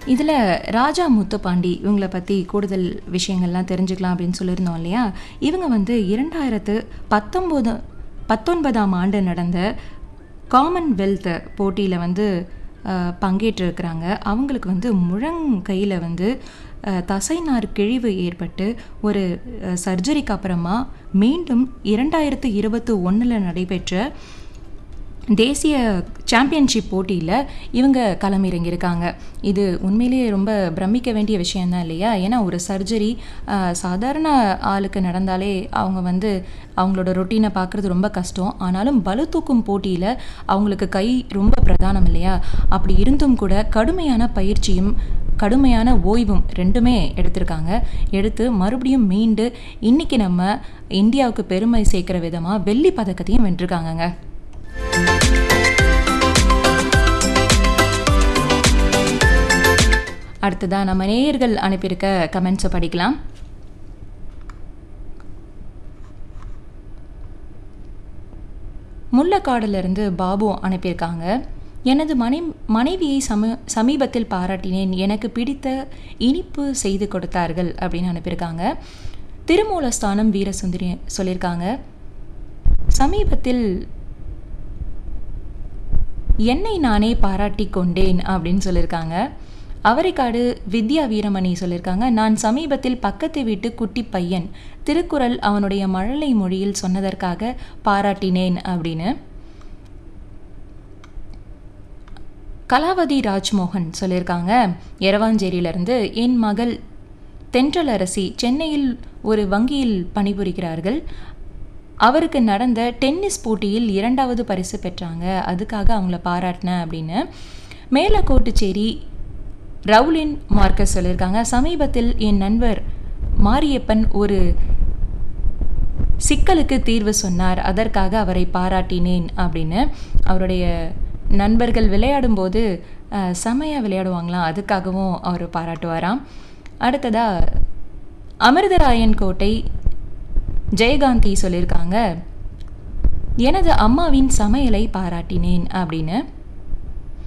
இதில் ராஜா முத்துப்பாண்டி இவங்கள பற்றி கூடுதல் விஷயங்கள்லாம் தெரிஞ்சுக்கலாம் அப்படின்னு சொல்லியிருந்தோம் இல்லையா இவங்க வந்து இரண்டாயிரத்து பத்தொம்போது பத்தொன்பதாம் ஆண்டு நடந்த காமன்வெல்த் போட்டியில் வந்து அஹ், பங்கேற்றிருக்கிறாங்க அவங்களுக்கு வந்து முழங்கையில் வந்து அஹ், தசைநார் கிழிவு ஏற்பட்டு ஒரு அஹ், சர்ஜரிக்கு அப்புறமா மீண்டும் இரண்டாயிரத்து இருபத்தி ஒன்றில் நடைபெற்ற தேசிய சாம்பியன்ஷிப் போட்டியில் இவங்க களமிறங்கியிருக்காங்க இது உண்மையிலேயே ரொம்ப பிரமிக்க வேண்டிய விஷயம்தான் இல்லையா ஏன்னா ஒரு சர்ஜரி சாதாரண ஆளுக்கு நடந்தாலே அவங்க வந்து அவங்களோட ரொட்டீனை பார்க்குறது ரொம்ப கஷ்டம் ஆனாலும் பளு தூக்கும் போட்டியில் அவங்களுக்கு கை ரொம்ப பிரதானம் இல்லையா அப்படி இருந்தும் கூட கடுமையான பயிற்சியும் கடுமையான ஓய்வும் ரெண்டுமே எடுத்திருக்காங்க எடுத்து மறுபடியும் மீண்டு இன்னைக்கு நம்ம இந்தியாவுக்கு பெருமை சேர்க்கிற விதமாக வெள்ளி பதக்கத்தையும் வென்றிருக்காங்கங்க அடுத்ததா நம்ம நேயர்கள் அனுப்பியிருக்க கமெண்ட்ஸை படிக்கலாம் முள்ளக்காடுலேருந்து பாபு அனுப்பியிருக்காங்க எனது மனை மனைவியை சம சமீபத்தில் பாராட்டினேன் எனக்கு பிடித்த இனிப்பு செய்து கொடுத்தார்கள் அப்படின்னு அனுப்பியிருக்காங்க திருமூலஸ்தானம் வீரசுந்தரி சொல்லியிருக்காங்க சமீபத்தில் என்னை நானே பாராட்டி கொண்டேன் அப்படின்னு சொல்லியிருக்காங்க அவரைக்காடு வித்யா வீரமணி சொல்லியிருக்காங்க நான் சமீபத்தில் பக்கத்து வீட்டு குட்டி பையன் திருக்குறள் அவனுடைய மழலை மொழியில் சொன்னதற்காக பாராட்டினேன் அப்படின்னு கலாவதி ராஜ்மோகன் சொல்லியிருக்காங்க எரவாஞ்சேரியிலிருந்து என் மகள் தென்றல் அரசி சென்னையில் ஒரு வங்கியில் பணிபுரிகிறார்கள் அவருக்கு நடந்த டென்னிஸ் போட்டியில் இரண்டாவது பரிசு பெற்றாங்க அதுக்காக அவங்கள பாராட்டினேன் அப்படின்னு மேலக்கோட்டுச்சேரி ரவுலின் மார்க்கஸ் சொல்லியிருக்காங்க சமீபத்தில் என் நண்பர் மாரியப்பன் ஒரு சிக்கலுக்கு தீர்வு சொன்னார் அதற்காக அவரை பாராட்டினேன் அப்படின்னு அவருடைய நண்பர்கள் விளையாடும்போது அஹ், செமையா விளையாடுவாங்களாம் அதுக்காகவும் அவர் பாராட்டுவாராம் அடுத்ததா அமிர்தராயன் கோட்டை ஜெயகாந்தி சொல்லியிருக்காங்க எனது அம்மாவின் சமையலை பாராட்டினேன் அப்படின்னு